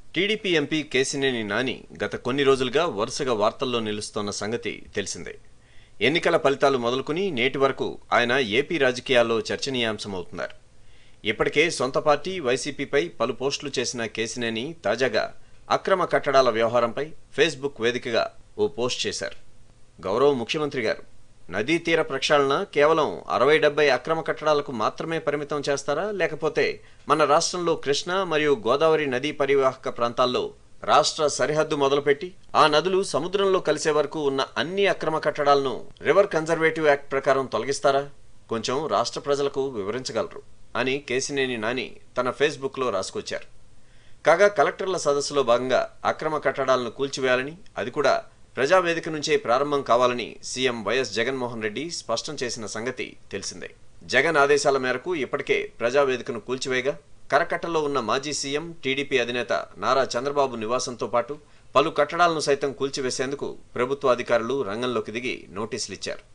TDP MP Kesineni Nani గత కొన్ని రోజులుగా వరుసగా వార్తల్లో నిలుస్తోన్న సంగతి తెలిసిందే ఎన్నికల ఫలితాలు మొదలుకుని నేటి వరకు ఆయన ఏపీ రాజకీయాల్లో చర్చనీయాంశమవుతున్నారు ఇప్పటికే సొంత పార్టీ వైసీపీపై పలు పోస్టులు చేసిన కేసినేని తాజాగా అక్రమ కట్టడాల వ్యవహారంపై ఫేస్బుక్ వేదికగా ఓ పోస్ట్ చేశారు గౌరవ ముఖ్యమంత్రి గారు నదీ తీర ప్రక్షాళన కేవలం అరవై డెబ్బై అక్రమ కట్టడాలకు మాత్రమే పరిమితం చేస్తారా లేకపోతే మన రాష్ట్రంలో కృష్ణా మరియు గోదావరి నదీ పరివాహక ప్రాంతాల్లో రాష్ట్ర సరిహద్దు మొదలుపెట్టి ఆ నదులు సముద్రంలో కలిసే వరకు ఉన్న అన్ని అక్రమ కట్టడాలను రివర్ కన్జర్వేటివ్ యాక్ట్ ప్రకారం తొలగిస్తారా కొంచెం రాష్ట్ర ప్రజలకు వివరించగలరు అని కేసినేని నాని తన ఫేస్బుక్లో రాసుకొచ్చారు కాగా కలెక్టర్ల సదస్సులో భాగంగా అక్రమ కట్టడాలను కూల్చివేయాలని అది కూడా ప్రజావేదిక నుంచే ప్రారంభం కావాలని సీఎం వైఎస్ జగన్మోహన్ రెడ్డి స్పష్టం చేసిన సంగతి తెలిసిందే జగన్ ఆదేశాల మేరకు ఇప్పటికే ప్రజావేదికను కూల్చివేయగా కరకట్టలో ఉన్న మాజీ సీఎం టీడీపీ అధినేత నారా చంద్రబాబు నివాసంతో పాటు పలు కట్టడాలను సైతం కూల్చివేసేందుకు ప్రభుత్వ అధికారులు రంగంలోకి దిగి నోటీసులిచ్చారు